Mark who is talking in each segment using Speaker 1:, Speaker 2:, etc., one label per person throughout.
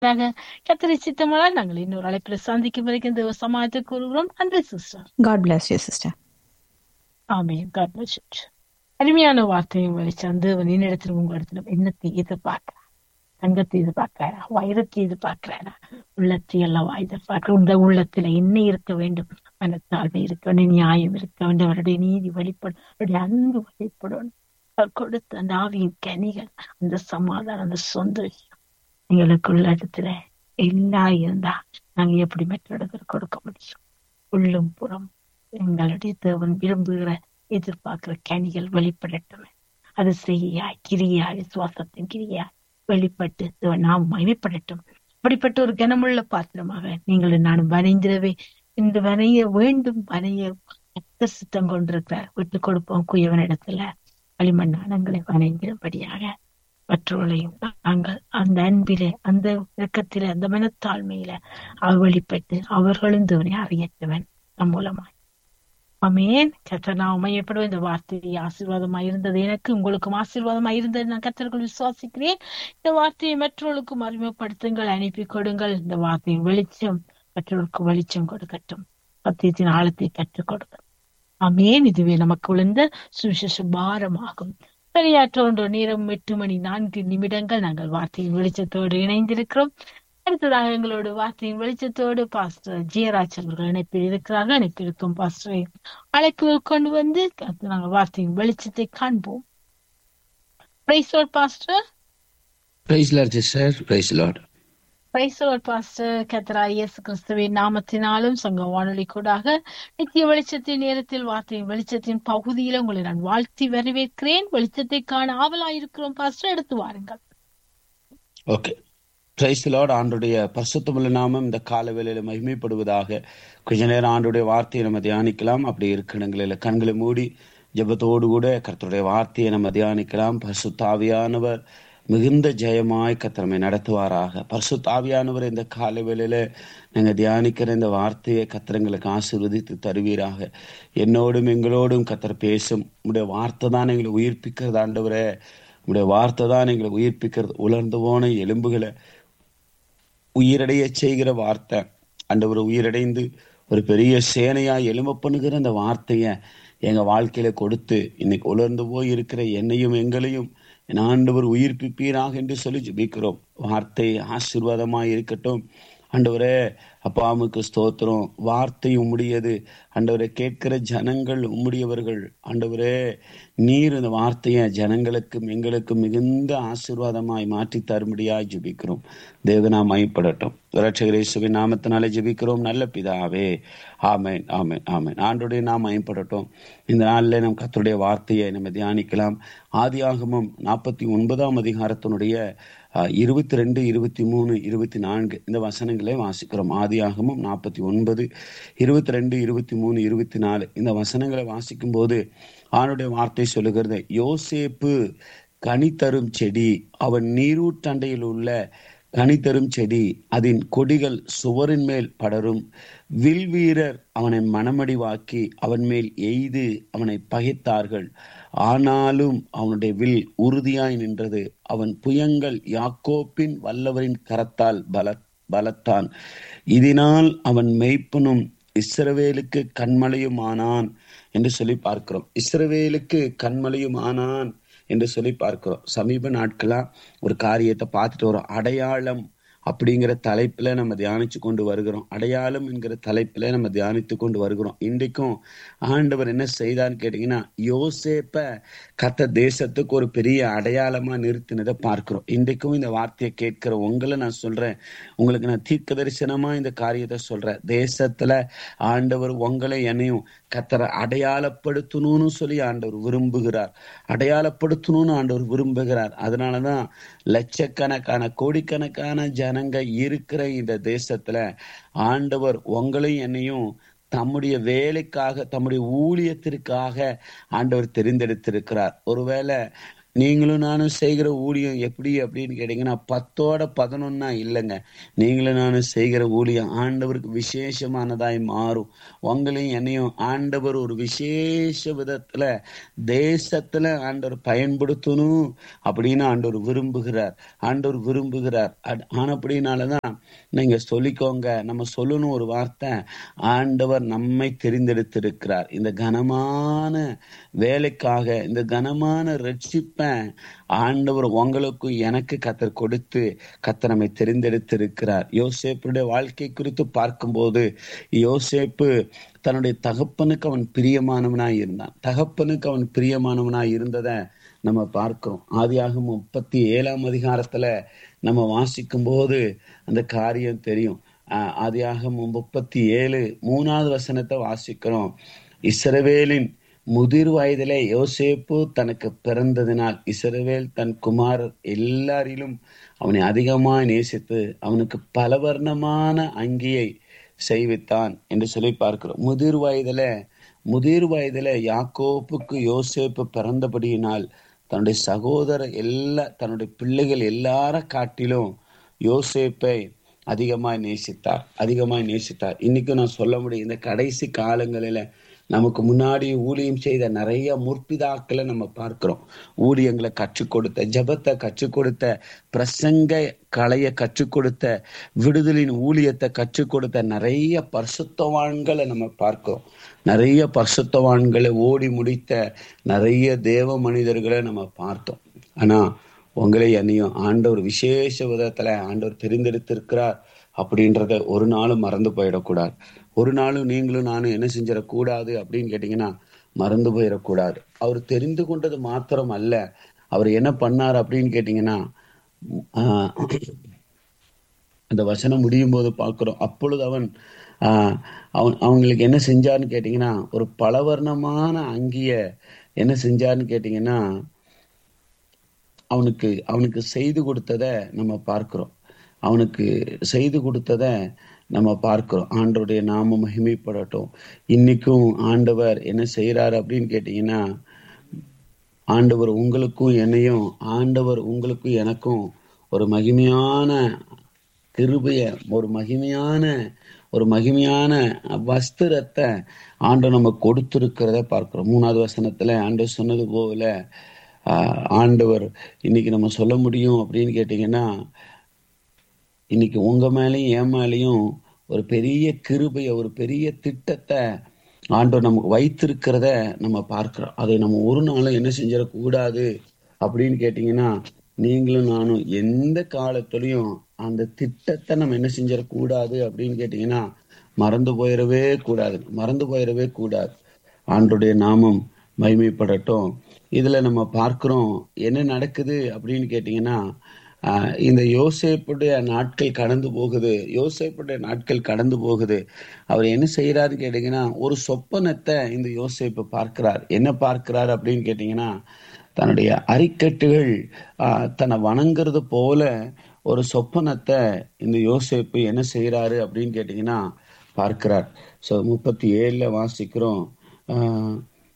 Speaker 1: கத்திரி சித்தமானால் நாங்கள் இன்னொரு அழைப்பில் சந்திக்கும் வரைக்கும் இந்த சமாஜத்தை கூறுகிறோம் நன்றி sister
Speaker 2: God bless you, sister.
Speaker 1: Amen God bless you. அருமையான வார்த்தையும் வெளிச்சம் தேவன் என்னிடத்திலும் உங்களிடத்திலும் என்னத்தை எதிர்பார்க்கிறார் தங்கத்தை எதிர்பார்க்கிறாரா வைரத்தை எதிர்பார்க்கிறாரா உள்ளத்தை அல்லவா எதிர்பார்க்கிற இந்த உள்ளத்துல என்ன இருக்க வேண்டும் மனத்தாழ்மை இருக்க வேண்டும் நியாயம் இருக்க வேண்டும் அவருடைய நீதி வெளிப்படும் அவருடைய அன்பு வெளிப்படணும் அவர் கொடுத்த அந்த ஆவியின் கனிகள் அந்த சமாதானம் அந்த சந்தோஷம் எங்களுக்குள்ள இடத்துல எல்லாம் இருந்தா நாங்க எப்படி மற்றவர்களுக்கு கொடுக்க முடியும் உள்ளும் புறம் எங்களுடைய தேவன் விரும்புகிற எதிர்பார்க்கிற கனிகள் வெளிப்படட்டும் அது செய்யாய் கிரியாய் விசுவாசத்தின் கிரியாய் வெளிப்பட்டு தேவன் நாம் மகிமைப்படட்டும் அப்படிப்பட்ட ஒரு கனமுள்ள பாத்திரமாக நீங்களும் நானும் வரைந்திடவே இந்த வரைய வேண்டும் வரைய ரத்த சித்தம் கொண்டிருக்கிறார் விட்டு கொடுப்போம் குயவனிடத்துல களிமண்ணானங்களை வணங்கிடும்படியாக மற்றவர்களையும் நாங்கள் அந்த அன்பிலே அந்த இறக்கத்திலே அந்த மனத்தாழ்மையில அவர் வெளிப்பட்டு அவர்களும் தேவனை அறியற்றவன் நம் மூலமாய் அமேன் கத்தர் நான் உமையப்படும் இந்த வார்த்தை ஆசீர்வாதமாய் இருந்தது எனக்கு உங்களுக்கும் ஆசீர்வாதமாய் இருந்தது நான் கத்தர்கள் விசுவாசிக்கிறேன் இந்த வார்த்தையை மற்றவர்களுக்கும் அறிமுகப்படுத்துங்கள் அனுப்பி கொடுங்கள் இந்த வார்த்தையின் வெளிச்சம் மற்றவர்களுக்கு வெளிச்சம் கொடுக்கட்டும் சத்தியத்தின் ஆழத்தை கற்றுக் கொடுக்கட்டும் அமேன் இதுவே நமக்கு விழுந்த சுவிசேஷ பாரமாகும் சரியாற்ற ஒன்று நேரம் எட்டு மணி நான்கு நிமிடங்கள் நாங்கள் வார்த்தையின் வெளிச்சத்தோடு இணைந்திருக்கிறோம் அடுத்ததாக எங்களோட வார்த்தையின் வெளிச்சத்தோடு பாஸ்டர் ஜெயராஜ் அவர்கள் இணைப்பில் இருக்கிறார்கள் இணைப்பிருக்கும் பாஸ்டரை அழைப்பு கொண்டு வந்து நாங்கள் வார்த்தையின் வெளிச்சத்தை காண்போம் praise pastor
Speaker 3: praise lord sister praise lord
Speaker 1: praise lord pastor கத்தரா இயேசு கிறிஸ்துவின் நாமத்தினாலும் சங்க வானொலி கூடாக நித்திய வெளிச்சத்தின் நேரத்தில் வார்த்தையின் வெளிச்சத்தின் பகுதியில உங்களை நான் வாழ்த்தி வரவேற்கிறேன் வெளிச்சத்தை காண ஆவலாயிருக்கிறோம் பாஸ்டர் எடுத்து வாருங்கள்
Speaker 3: ஓகே பிரைஸ் லார்ட் ஆண்டுடைய பரிசுத்தமுள்ள நாமம் இந்த கால வேளையில மகிமைப்படுவதாக கொஞ்ச நேரம் ஆண்டுடைய வார்த்தையை நம்ம தியானிக்கலாம் அப்படி இருக்கணுங்களில் கண்களை மூடி ஜெபத்தோடு கூட கர்த்தருடைய வார்த்தையை நம்ம தியானிக்கலாம் பரிசுத்தாவியானவர் மிகுந்த ஜெயமாய் கத்திரமை நடத்துவாராக பரிசுத்தாவியானவர் இந்த கால வேளையில நாங்க தியானிக்கிற இந்த வார்த்தையை கத்திரங்களுக்கு ஆசீர்வதித்து தருவீராக என்னோடும் எங்களோடும் கத்தர் பேசும் உடைய வார்த்தை தான் எங்களை உயிர்ப்பிக்கிறது ஆண்டவரே உடைய வார்த்தை தான் எங்களை உயிர்ப்பிக்கிறது உலர்ந்து போன எலும்புகளை உயிரடைய செய்கிற வார்த்தை ஆண்டவர் உயிரடைந்து ஒரு பெரிய சேனையா எலும்ப பண்ணுகிற அந்த வார்த்தைய எங்க வாழ்க்கையில கொடுத்து இன்னைக்கு உலர்ந்து போய் இருக்கிற என்னையும் எங்களையும் என் ஆண்டவர் உயிர்ப்பிப்பீராக என்று சொல்லி ஜெபிக்கிறோம் வார்த்தை ஆசீர்வாதமாய் இருக்கட்டும் ஆண்டவரே அப்பாவுக்கு ஸ்தோத்திரம் வார்த்தை உம்முடையது ஆண்டவரை கேட்கிற ஜனங்கள் உம்முடையவர்கள் ஆண்டவரே நீர் இந்த வார்த்தையை ஜனங்களுக்கும் எங்களுக்கும் மிகுந்த ஆசீர்வாதமாய் மாற்றி தரும்படியாய் ஜெபிக்கிறோம் தேவனா மைப்படட்டும் ரட்சகரேசுவின் நாமத்தினாலே ஜெபிக்கிறோம் நல்ல பிதாவே ஆமேன் ஆமேன் ஆமேன் ஆண்டுடைய நாம் மயப்படட்டும் இந்த நாளில் நம் கத்துடைய வார்த்தையை நம்ம தியானிக்கலாம் ஆதியாகமம் நாற்பத்தி ஒன்பதாம் அதிகாரத்தினுடைய இருபத்தி ரெண்டு இருபத்தி மூணு இருபத்தி நான்கு இந்த வசனங்களை வாசிக்கிறோம் ஆதியாகமும் நாற்பத்தி ஒன்பது இருபத்தி ரெண்டு இருபத்தி மூணு இருபத்தி நாலு இந்த வசனங்களை வாசிக்கும் போது ஆணுடைய வார்த்தை சொல்லுகிறது யோசேப்பு கனி தரும் செடி அவன் நீரூற்றண்டையில் உள்ள கனி தரும் செடி அதன் கொடிகள் சுவரின் மேல் படரும் வில் வீரர் அவனை மனமடிவாக்கி அவன் மேல் எய்து அவனை பகைத்தார்கள் ஆனாலும் அவனுடைய வில் உறுதியாய் நின்றது அவன் புயங்கள் யாக்கோப்பின் வல்லவரின் கரத்தால் பல பலத்தான் இதனால் அவன் மெய்ப்பனும் இஸ்ரவேலுக்கு கண்மலையும் ஆனான் என்று சொல்லி பார்க்கிறோம் இஸ்ரவேலுக்கு கண்மலையும் ஆனான் என்று சொல்லி பார்க்கிறோம் சமீப நாட்களா ஒரு காரியத்தை பார்த்துட்டு ஒரு அடையாளம் அப்படிங்கிற தலைப்புல நம்ம தியானிச்சு கொண்டு வருகிறோம் அடையாளம் என்கிற தலைப்புல நம்ம தியானித்து கொண்டு வருகிறோம் இன்றைக்கும் ஆண்டவர் என்ன செய்தான்னு கேட்டீங்கன்னா யோசேப்ப கத்த தேசத்துக்கு ஒரு பெரிய அடையாளமா நிறுத்தினதை பார்க்கிறோம் இன்றைக்கும் இந்த வார்த்தையை கேட்கிற உங்களை நான் சொல்றேன் உங்களுக்கு நான் தீர்க்க தரிசனமா இந்த காரியத்தை சொல்றேன் தேசத்துல ஆண்டவர் உங்களை என்னையும் கத்தரை அடையாளப்படுத்தணும்னு சொல்லி ஆண்டவர் விரும்புகிறார் அடையாளப்படுத்தணும்னு ஆண்டவர் விரும்புகிறார் அதனாலதான் லட்சக்கணக்கான கோடிக்கணக்கான ஜனங்க இருக்கிற இந்த தேசத்துல ஆண்டவர் உங்களையும் என்னையும் தம்முடைய வேலைக்காக தம்முடைய ஊழியத்திற்காக ஆண்டவர் தெரிந்தெடுத்திருக்கிறார் ஒருவேளை நீங்களும் நானும் செய்கிற ஊழியம் எப்படி அப்படின்னு கேட்டீங்கன்னா பத்தோட பதினொன்னா இல்லைங்க நீங்களும் நானும் செய்கிற ஊழியம் ஆண்டவருக்கு விசேஷமானதாய் மாறும் உங்களையும் என்னையும் ஆண்டவர் ஒரு விசேஷ விதத்துல தேசத்துல ஆண்டவர் பயன்படுத்தணும் அப்படின்னு ஆண்டவர் விரும்புகிறார் ஆண்டவர் விரும்புகிறார் அட்- ஆனப்படினாலதான் நீங்க சொல்லிக்கோங்க நம்ம சொல்லணும் ஒரு வார்த்தை ஆண்டவர் நம்மை தெரிந்தெடுத்திருக்கிறார் இந்த கனமான வேலைக்காக இந்த கனமான ரட்சிப்பை ஆண்டவர் உங்களுக்கும் எனக்கு கத்தர் கொடுத்து கத்தர் நம்மை தெரிந்தெடுத்திருக்கிறார் யோசேப்புடைய வாழ்க்கை குறித்து பார்க்கும்போது யோசேப்பு தன்னுடைய தகப்பனுக்கு அவன் பிரியமானவனாய் இருந்தான் தகப்பனுக்கு அவன் பிரியமானவனாய் இருந்ததை நம்ம பார்க்கிறோம் ஆதியாகமம் முப்பத்தி ஏழாம் அதிகாரத்துல நம்ம வாசிக்கும் போது அந்த காரியம் தெரியும் ஆஹ் ஆதியாகமம் முப்பத்தி ஏழு மூணாவது வசனத்தை வாசிக்கிறோம் இஸ்ரவேலின் முதிர் வயதிலே யோசேப்பு தனக்கு பிறந்ததினால் இஸ்ரவேல் தன் குமாரர் எல்லாரிலும் அவனை அதிகமாய் நேசித்து அவனுக்கு பலவர்ணமான அங்கியை செய்வித்தான் என்று சொல்லி பார்க்கிறோம் முதிர் வயதுல முதிர் வயதுல யாக்கோப்புக்கு யோசேப்பு பிறந்தபடியினால் தன்னுடைய சகோதரர் எல்லா தன்னுடைய பிள்ளைகள் எல்லார காட்டிலும் யோசேப்பை அதிகமாய் நேசித்தார் அதிகமாய் நேசித்தார் இன்னைக்கு நான் சொல்ல முடியும் இந்த கடைசி காலங்களில நமக்கு முன்னாடி ஊழியம் செய்த நிறைய முற்பிதாக்களை நம்ம பார்க்கிறோம் ஊழியங்களை கற்றுக் கொடுத்த ஜபத்தை கற்றுக் கொடுத்த பிரசங்க கலைய கற்றுக் கொடுத்த விடுதலின் ஊழியத்தை கற்றுக் கொடுத்த நிறைய பரிசுத்தவான்களை நம்ம பார்க்கிறோம் நிறைய பரிசுத்தவான்களை ஓடி முடித்த நிறைய தேவ மனிதர்களை நம்ம பார்த்தோம் ஆனா உங்களை என்னையும் ஆண்டவர் விசேஷ விதத்துல ஆண்டவர் தெரிந்தெடுத்திருக்கிறார் அப்படின்றத ஒரு நாளும் மறந்து போயிடக்கூடாது ஒரு நாளும் நீங்களும் நானும் என்ன செஞ்சிடக்கூடாது அப்படின்னு கேட்டீங்கன்னா மறந்து போயிடக்கூடாது அவர் தெரிந்து கொண்டது மாத்திரம் அல்ல அவர் என்ன பண்ணார் அப்படின்னு கேட்டீங்கன்னா ஆஹ், அந்த வசனம் முடியும் போது பார்க்கிறோம் அப்பொழுது அவன் ஆஹ், அவன் அவங்களுக்கு என்ன செஞ்சான்னு கேட்டீங்கன்னா ஒரு பலவர்ணமான அங்கிய என்ன செஞ்சான்னு கேட்டீங்கன்னா அவனுக்கு அவனுக்கு செய்து கொடுத்தத நம்ம பார்க்கிறோம் அவனுக்கு செய்து கொடுத்தத நம்ம பார்க்கிறோம் ஆண்டவருடைய நாம மகிமைப்படட்டும் இன்னைக்கும் ஆண்டவர் என்ன செய்யறாரு அப்படின்னு கேட்டீங்கன்னா ஆண்டவர் உங்களுக்கும் என்னையும் ஆண்டவர் உங்களுக்கும் எனக்கும் ஒரு மகிமையான கிருபைய ஒரு மகிமையான ஒரு மகிமையான வஸ்திரத்தை ஆண்டவர் நம்ம கொடுத்திருக்கிறத பார்க்கிறோம் மூணாவது வசனத்துல ஆண்டவர் சொன்னது போல ஆஹ், ஆண்டவர் இன்னைக்கு நம்ம சொல்ல முடியும் அப்படின்னு கேட்டீங்கன்னா இன்னைக்கு உங்க மேலயும் என் மேலயும் ஒரு பெரிய கிருபைய ஒரு பெரிய திட்டத்தை ஆண்டவர் நமக்கு வைத்திருக்கிறத நம்ம பார்க்கிறோம் அதை நம்ம ஒரு நாளும் என்ன செஞ்சிடக்கூடாது அப்படின்னு கேட்டீங்கன்னா நீங்களும் நானும் எந்த காலத்துலயும் அந்த திட்டத்தை நம்ம என்ன செஞ்சிடக்கூடாது அப்படின்னு கேட்டீங்கன்னா மறந்து போயிடவே கூடாது மறந்து போயிடவே கூடாது ஆண்டுடைய நாமம் மகிமைப்படட்டும் இதுல நம்ம பார்க்கிறோம் என்ன நடக்குது அப்படின்னு கேட்டீங்கன்னா ஆஹ் இந்த யோசேப்புடைய நாட்கள் கடந்து போகுது யோசேப்புடைய நாட்கள் கடந்து போகுது அவர் என்ன செய்யறாருன்னு கேட்டீங்கன்னா ஒரு சொப்பனத்தை இந்த யோசேப்பு பார்க்கிறார் என்ன பார்க்கிறார் அப்படின்னு கேட்டீங்கன்னா தன்னுடைய அரிக்கட்டுகள் ஆஹ் தன்னை வணங்குறது போல ஒரு சொப்பனத்தை இந்த யோசேப்பு என்ன செய்யறாரு அப்படின்னு கேட்டீங்கன்னா பார்க்கிறார் ஸோ முப்பத்தி ஏழுல வாசிக்கிறோம் ஆஹ்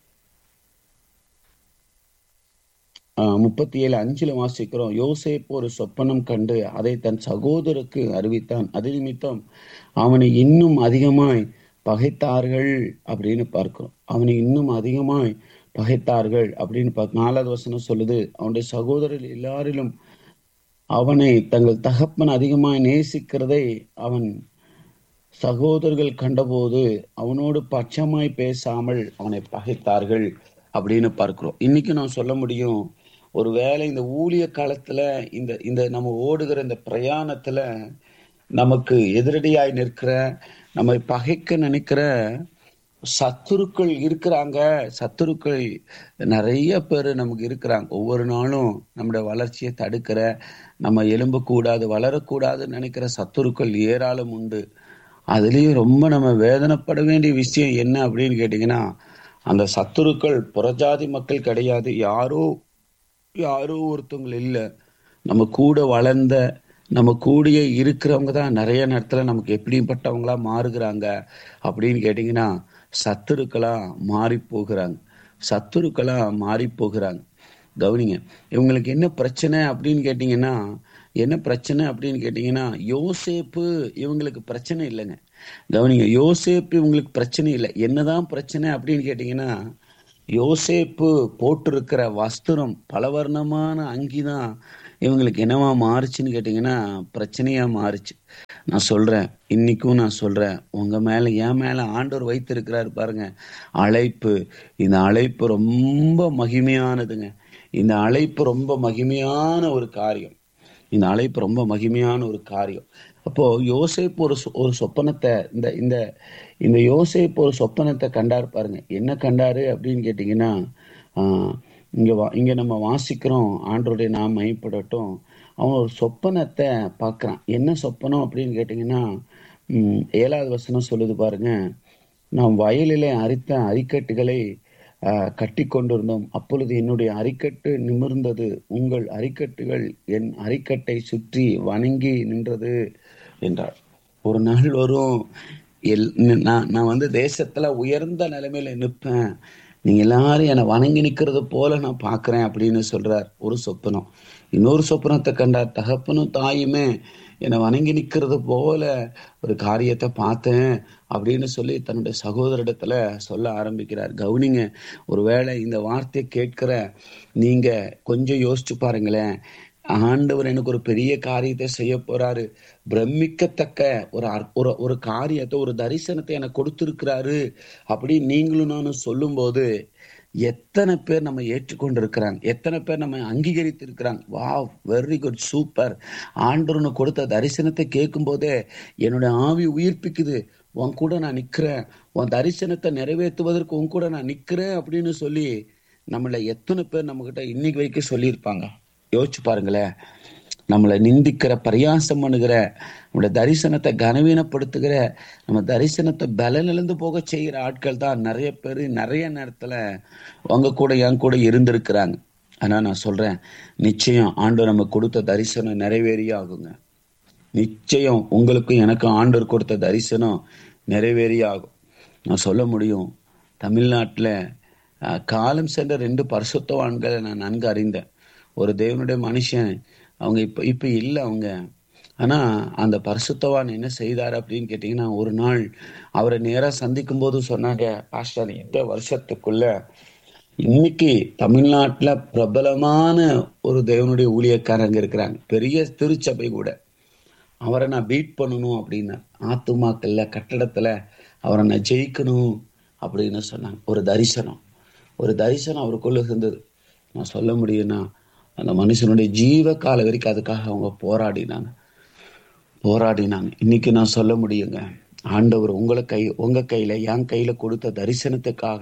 Speaker 3: ஆஹ் முப்பத்தி ஏழு அஞ்சுல வாசிக்கிறோம் யோசேப்பு ஒரு சொப்பனம் கண்டு அதை தன் சகோதரருக்கு அறிவித்தான் அது நிமித்தம் அவனை இன்னும் அதிகமாய் பகைத்தார்கள் அப்படின்னு பார்க்கிறோம் அவனை இன்னும் அதிகமாய் பகைத்தார்கள் அப்படின்னு பார்க்க நாலாவது வசனம் சொல்லுது அவனுடைய சகோதரர் எல்லாரிலும் அவனை தங்கள் தகப்பன் அதிகமாய் நேசிக்கிறதை அவன் சகோதரர்கள் கண்டபோது அவனோடு பட்சமாய் பேசாமல் அவனை பகைத்தார்கள் அப்படின்னு பார்க்கிறோம் இன்னைக்கு நான் சொல்ல முடியும் ஒருவேளை இந்த ஊழிய காலத்துல இந்த இந்த நம்ம ஓடுகிற இந்த பிரயாணத்துல நமக்கு எதிரடியாய் நிற்கிற நம்மை பகைக்க நினைக்கிற சத்துருக்கள் இருக்கிறாங்க சத்துருக்கள் நிறைய பேர் நமக்கு இருக்கிறாங்க ஒவ்வொரு நாளும் நம்முடைய வளர்ச்சியை தடுக்கிற நம்ம எலும்ப கூடாது வளரக்கூடாதுன்னு நினைக்கிற சத்துருக்கள் ஏராளம் உண்டு அதுலயும் ரொம்ப நம்ம வேதனைப்பட வேண்டிய விஷயம் என்ன அப்படின்னு கேட்டீங்கன்னா அந்த சத்துருக்கள் புறஜாதி மக்கள் கிடையாது யாரோ யாரோ ஒருத்தவங்க இல்ல நம்ம கூட வளர்ந்த நம்ம கூடயே இருக்கிறவங்க தான் நிறைய நேரத்துல நமக்கு எப்படிப்பட்டவங்களா மாறுகிறாங்க அப்படின்னு கேட்டீங்கன்னா சத்துருக்களா மாறி போகிறாங்க சத்துருக்களா மாறி போகிறாங்க கவனிங்க இவங்களுக்கு என்ன பிரச்சனை அப்படின்னு கேட்டிங்கன்னா என்ன பிரச்சனை அப்படின்னு கேட்டிங்கன்னா யோசேப்பு இவங்களுக்கு பிரச்சனை இல்லைங்க கவனிங்க யோசேப்பு இவங்களுக்கு பிரச்சனை இல்லை என்னதான் பிரச்சனை அப்படின்னு கேட்டிங்கன்னா யோசேப்பு போட்டிருக்கிற வஸ்திரம் பலவர்ணமான அங்கிதான் இவங்களுக்கு என்னவா மாறுச்சுன்னு கேட்டிங்கன்னா பிரச்சனையா மாறுச்சு நான் சொல்றேன் இன்னைக்கும் நான் சொல்றேன் உங்க மேல என் மேல ஆண்டவர் வைத்திருக்கிறாரு பாருங்க அழைப்பு இந்த அழைப்பு ரொம்ப மகிமையானதுங்க இந்த அழைப்பு ரொம்ப மகிமையான ஒரு காரியம் இந்த அழைப்பு ரொம்ப மகிமையான ஒரு காரியம் அப்போ யோசேப்பு ஒரு சொ- ஒரு சொப்பனத்தை இந்த இந்த இந்த யோசேப்பு ஒரு சொப்பனத்தை கண்டாரு பாருங்க என்ன கண்டாரு அப்படின்னு கேட்டிங்கன்னா ஆஹ், இங்க வா இங்க நம்ம வாசிக்கிறோம் ஆண்டருடைய நாம் மைப்படட்டும் அவன் ஒரு சொப்பனத்தை பார்க்கறான் என்ன சொப்பனம் அப்படின்னு கேட்டிங்கன்னா உம், ஏழாவது வசனம் சொல்லுது பாருங்க நாம் வயலிலே அரித்த அரிக்கட்டுகளை ஆஹ், கட்டி கொண்டிருந்தோம் அப்பொழுது என்னுடைய அரிக்கட்டு நிமிர்ந்தது உங்கள் அரிக்கட்டுகள் என் அரிக்கட்டை சுற்றி வணங்கி நின்றது என்றார் ஒரு நாள் வரும் எல் நான் நான் வந்து தேசத்துல உயர்ந்த நிலைமையில நிற்பேன் நீங்க எல்லாரும் என்னை வணங்கி நிக்கிறது போல நான் பார்க்கிறேன் அப்படின்னு சொல்றார் ஒரு சொப்பனம் இன்னொரு சொப்பனத்தை கண்டார் தகப்பனும் தாயுமே என்னை வணங்கி நிக்கிறது போல ஒரு காரியத்தை பார்த்தேன் அப்படின்னு சொல்லி தன்னுடைய சகோதரிடத்துல சொல்ல ஆரம்பிக்கிறார் கவுனிங்க ஒருவேளை இந்த வார்த்தையை கேட்கிற நீங்க கொஞ்சம் யோசிச்சு பாருங்களேன் ஆண்டவர் எனக்கு ஒரு பெரிய காரியத்தை செய்ய போறாரு பிரமிக்கத்தக்க ஒரு அற்- ஒரு ஒரு காரியத்தை ஒரு தரிசனத்தை எனக்கு கொடுத்திருக்கிறாரு அப்படின்னு நீங்களும் நானும் சொல்லும்போது எத்தனை பேர் நம்ம ஏற்றுக்கொண்டிருக்கிறாங்க எத்தனை பேர் நம்ம அங்கீகரித்து இருக்கிறாங்க வாவ் வெரி குட் சூப்பர் ஆண்டவனு கொடுத்த தரிசனத்தை கேட்கும் போதே என்னோட ஆவி உயிர்ப்பிக்குது உன் கூட நான் நிக்கிறேன் உன் தரிசனத்தை நிறைவேற்றுவதற்கு உன் கூட நான் நிக்கிறேன் அப்படின்னு சொல்லி நம்மள எத்தனை பேர் நம்ம கிட்ட இன்னைக்கு வரைக்கும் சொல்லியிருப்பாங்க யோசிச்சு பாருங்களேன் நம்மளை நிந்திக்கிற பரியாசம் பண்ணுகிற நம்மளோட தரிசனத்தை கனவீனப்படுத்துகிற நம்ம தரிசனத்தை பலனிழந்து போக செய்கிற ஆட்கள் தான் நிறைய பேர் நிறைய நேரத்துல உங்க கூட என் கூட இருந்திருக்கிறாங்க ஆனா நான் சொல்றேன் நிச்சயம் ஆண்டு நம்ம கொடுத்த தரிசனம் நிறைவேறியே ஆகுங்க நிச்சயம் உங்களுக்கும் எனக்கும் ஆண்டவர் கொடுத்த தரிசனம் நிறைவேறியே ஆகும் நான் சொல்ல முடியும் தமிழ்நாட்டில் காலம் சென்ற ரெண்டு பரிசுத்தவான்களை நான் நன்கு அறிந்தேன் ஒரு தேவனுடைய மனுஷன் அவங்க இப்போ இப்போ இல்லை அவங்க ஆனா அந்த பரிசுத்தவான் என்ன செய்தார் அப்படின்னு கேட்டிங்கன்னா ஒரு நாள் அவரை நேரா சந்திக்கும் போது சொன்னாங்க பாஸ்டர் இந்த வருஷத்துக்குள்ள இன்னைக்கு தமிழ்நாட்டுல பிரபலமான ஒரு தேவனுடைய ஊழியக்காரங்க இருக்கிறாங்க பெரிய திருச்சபை கூட அவரை நான் பீட் பண்ணணும் அப்படின்னா ஆத்துமாக்கள்ல கட்டடத்துல அவரை நான் ஜெயிக்கணும் அப்படின்னு சொன்னாங்க ஒரு தரிசனம் ஒரு தரிசனம் அவருக்குள்ள இருந்தது நான் சொல்ல முடியும்னா அந்த மனுஷனுடைய ஜீவ கால வரைக்கும் அதுக்காக அவங்க போராடினாங்க போராடினாங்க இன்னைக்கு நான் சொல்ல முடியுங்க ஆண்டவர் உங்களை கை உங்க கையில என் கையில கொடுத்த தரிசனத்துக்காக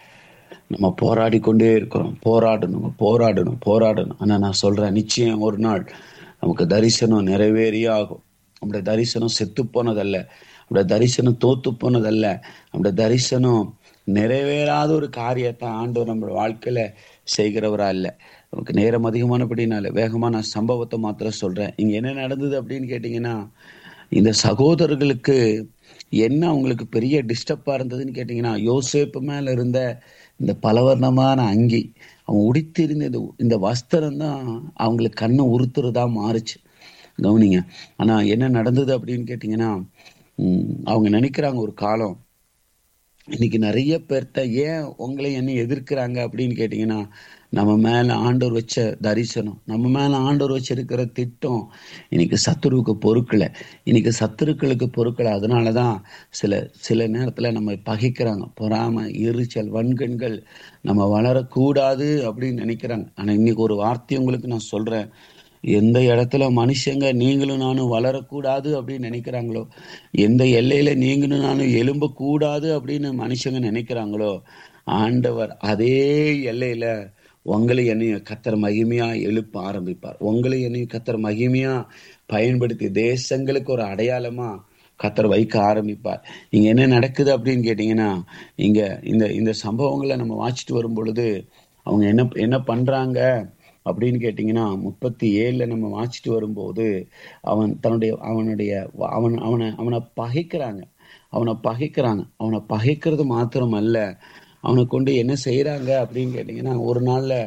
Speaker 3: நம்ம போராடி கொண்டே இருக்கிறோம் போராடணும் போராடணும் போராடணும் ஆனா நான் சொல்றேன் நிச்சயம் ஒரு நாள் நமக்கு தரிசனம் நிறைவேறியே ஆகும் நம்முடைய தரிசனம் செத்து போனதல்ல நம்முடைய தரிசனம் தோத்து போனதல்ல நம்முடைய தரிசனம் நிறைவேறாத ஒரு காரியத்தை ஆண்டவர் நம்ம வாழ்க்கையில செய்கிறவரா இல்ல நமக்கு நேரம் அதிகமானபடினால வேகமா நான் சம்பவத்தை மாத்திரம் சொல்றேன் இங்க என்ன நடந்தது அப்படின்னு கேட்டீங்கன்னா இந்த சகோதரர்களுக்கு என்ன அவங்களுக்கு பெரிய டிஸ்டர்பா இருந்ததுன்னு கேட்டீங்கன்னா யோசேப்பு மேல இருந்த இந்த பலவர்ணமான அங்கி அவன் உடித்திருந்த இந்த இந்த வஸ்திரம் தான் அவங்களுக்கு கண்ணை உறுத்துறதா மாறுச்சு கவனிங்க ஆனா என்ன நடந்தது அப்படின்னு கேட்டீங்கன்னா உம், அவங்க நினைக்கிறாங்க ஒரு காலம் இன்னைக்கு நிறைய பேர்த்த ஏன் உங்களை என்ன எதிர்க்கிறாங்க அப்படின்னு கேட்டீங்கன்னா நம்ம மேல ஆண்டவர் வச்ச தரிசனம் நம்ம மேல ஆண்டவர் வச்சிருக்கிற திட்டம் இன்னைக்கு சத்துருவுக்கு பொறுக்கல இன்னைக்கு சத்துருக்களுக்கு பொறுக்கல அதனாலதான் சில சில நேரத்துல நம்ம பகைக்கிறாங்க பொறாம எரிச்சல் வன்கண்கள் நம்ம வளரக்கூடாது அப்படின்னு நினைக்கிறாங்க ஆனா இன்னைக்கு ஒரு வார்த்தை உங்களுக்கு நான் சொல்றேன் எந்த இடத்துல மனுஷங்க நீங்களும் நானும் வளரக்கூடாது அப்படின்னு நினைக்கிறாங்களோ எந்த எல்லையில நீங்களும் நானும் எழும்பக்கூடாது அப்படின்னு மனுஷங்க நினைக்கிறாங்களோ ஆண்டவர் அதே எல்லையில உங்களை என்னையும் கத்தர் மகிமையா எழுப்ப ஆரம்பிப்பார் உங்களை என்னையும் கத்தர் மகிமையா பயன்படுத்தி தேசங்களுக்கு ஒரு அடையாளமா கத்தர் வைக்க ஆரம்பிப்பார் இங்க என்ன நடக்குது அப்படின்னு கேட்டீங்கன்னா இங்க இந்த இந்த சம்பவங்களை நம்ம வாசிட்டு வரும் பொழுது அவங்க என்ன என்ன பண்றாங்க அப்படின்னு கேட்டிங்கன்னா முப்பத்தி ஏழுல நம்ம வாசிட்டு வரும்போது அவன் தன்னுடைய அவனுடைய அவன் அவனை அவனை பகைக்கிறாங்க அவனை பகைக்கிறாங்க அவனை பகைக்கிறது மாத்திரம் அல்ல அவனை கொண்டு என்ன செய்யறாங்க அப்படின்னு கேட்டிங்கன்னா ஒரு நாள்ல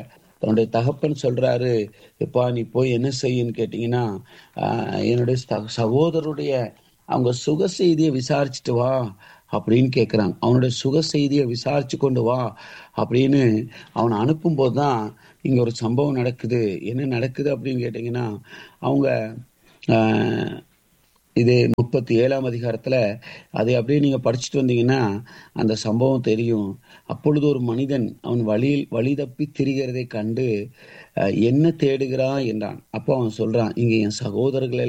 Speaker 3: அவனுடைய தகப்பன் சொல்றாரு எப்பா நீ போய் என்ன செய்யுன்னு கேட்டீங்கன்னா ஆஹ், என்னுடைய ச- சகோதரருடைய அவங்க சுக செய்தியை விசாரிச்சுட்டு வா அப்படின்னு கேட்குறாங்க அவனுடைய சுக செய்தியை விசாரிச்சு கொண்டு வா அப்படின்னு அவனை அனுப்பும்போது தான் இங்க ஒரு சம்பவம் நடக்குது என்ன நடக்குது அப்படின்னு கேட்டிங்கன்னா அவங்க ஆஹ், இது முப்பத்தி ஏழாம் அதிகாரத்துல அதை அப்படியே நீங்க படிச்சுட்டு வந்தீங்கன்னா அந்த சம்பவம் தெரியும் அப்பொழுது ஒரு மனிதன் அவன் வழியில் வழி தப்பி திரிகிறதை கண்டு அஹ், என்ன தேடுகிறான் என்றான் அப்போ அவன் சொல்றான் இங்க என் சகோதரர்கள்